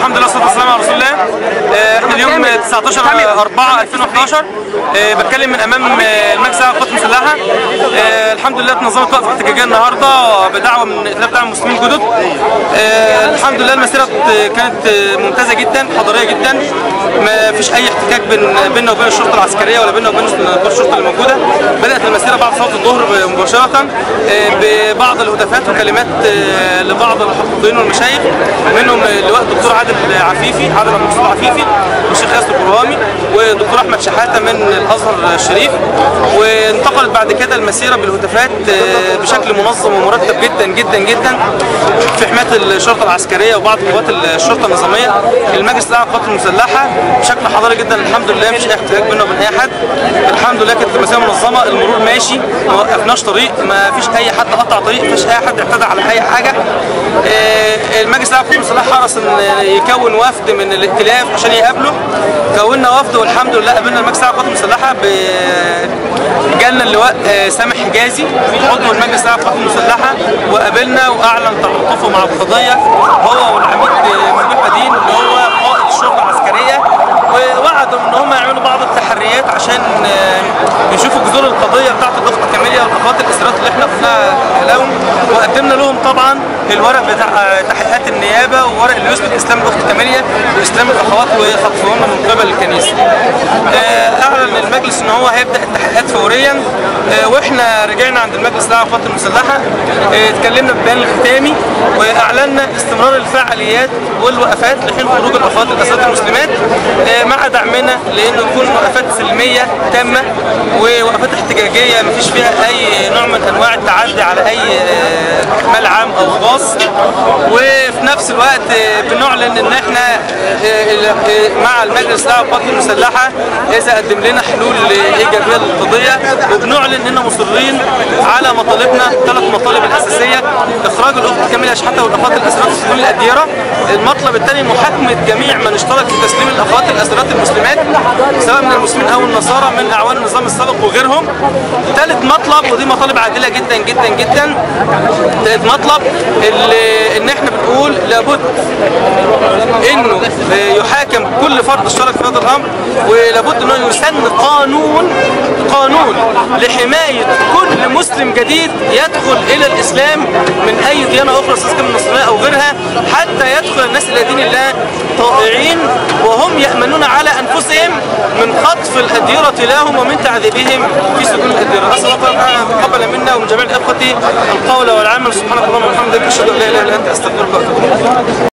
الحمد لله والصلاه والسلام على رسول الله آه، احنا اليوم 19 4 2011 آه، بتكلم من امام آه، المجلس الاعلى للقوات المسلحه آه، الحمد لله اتنظمت وقفه احتجاجيه النهارده بدعوه من ائتلاف دعم المسلمين الجدد آه، الحمد لله المسيره كانت آه، ممتازه جدا حضاريه جدا ما فيش اي احتكاك بين بيننا وبين الشرطه العسكريه ولا بيننا وبين الشرطه اللي موجوده بدات المسيره بعد صلاه الظهر مباشره آه، ببعض الهتافات وكلمات آه، لبعض الحقوقيين والمشايخ منهم اللواء الدكتور عادل عفيفي عادل مقصود عفيفي والشيخ ياسر البرهامي والدكتور احمد شحاته من الازهر الشريف وانتقلت بعد كده المسيره بالهتافات آه، بشكل منظم ومرتب جدا جدا جدا في حمايه الشرطه العسكريه وبعض قوات الشرطه النظاميه المجلس الاعلى للقوات المسلحه بشكل حضاري جدا الحمد لله مفيش اي احتكاك بيننا وبين اي حد الحمد لله كانت المسيره منظمه المرور ماشي ما وقفناش طريق ما فيش اي حد قطع طريق ما فيش اي حد اعتدى على اي حاجه آه، المجلس الاعلى للقوات المسلحه حرص ان يكون وفد من الائتلاف عشان يقابله كونا وفد والحمد لله قابلنا المجلس الاعلى للقوات المسلحه ب جالنا اللواء آه، سامح حجازي عضو المجلس الاعلى للقوات المسلحه وقابلنا واعلن تعاطفه مع القضيه هو والعميد آه، ممدوح مدين اللي هو قائد الشرطه العسكريه ووعدوا ان هم يعملوا بعض التحريات عشان آه، يشوفوا جذور القضيه بتاعت الاخت كاميليا والاخوات الاسرات اللي احنا قلنا لهم وقدمنا لهم طبعا الورق بتاع آه، تحقيقات النيابه وورق اللي يثبت اسلام الاخت كاميليا واسلام الاخوات وخطفوهن من قبل الكنيسه. آه، اعلن المجلس ان هو هيبدا التحقيقات فوريا آه، واحنا رجعنا عند المجلس الاعلى للقوات المسلحه آه، اتكلمنا ببيان الختامي واعلنا استمرار الفعاليات والوقفات لحين خروج الاخوات الاسرات المسلمات آه، مع دعمنا لانه تكون وقفات سلميه تامه ووقفات احتجاجيه ما فيش فيها اي نوع من انواع التعدي على اي آه، مال عام او خاص وفي نفس الوقت آه، بنعلن ان احنا آه، آه، مع المجلس الاعلى للقوات المسلحه اذا قدم لنا حلول ايجابيه للقضيه وبنعلن اننا مصرين على مطالبنا ثلاث مطالب الاساسيه اخراج الاخت كاميليا شحاته والاخوات الاسرات في سجون الاديره المطلب الثاني محاكمه جميع من اشترك في تسليم الاخوات الاسرات المسلمات سواء من المسلمين او النصارى من اعوان النظام السابق وغيرهم ثالث مطلب ودي مطالب عادله جدا جدا جدا ثالث مطلب اللي ان احنا بنقول لابد انه يحاكم كل فرد اشترك في هذا الامر ولابد انه يسن قانون قانون لحمايه كل مسلم جديد يدخل الى الاسلام من اي ديانه اخرى سواء كانت النصرانيه او غيرها حتى يدخل الناس الى دين الله طائعين وهم يامنون على انفسهم من خطف الاديره لهم ومن تعذيبهم في سجون الاديره نسال الله تعالى ان يتقبل منا ومن جميع الاخوه القول والعمل سبحانك اللهم وبحمدك اشهد ان لا اله الا انت استغفرك واتوب اليك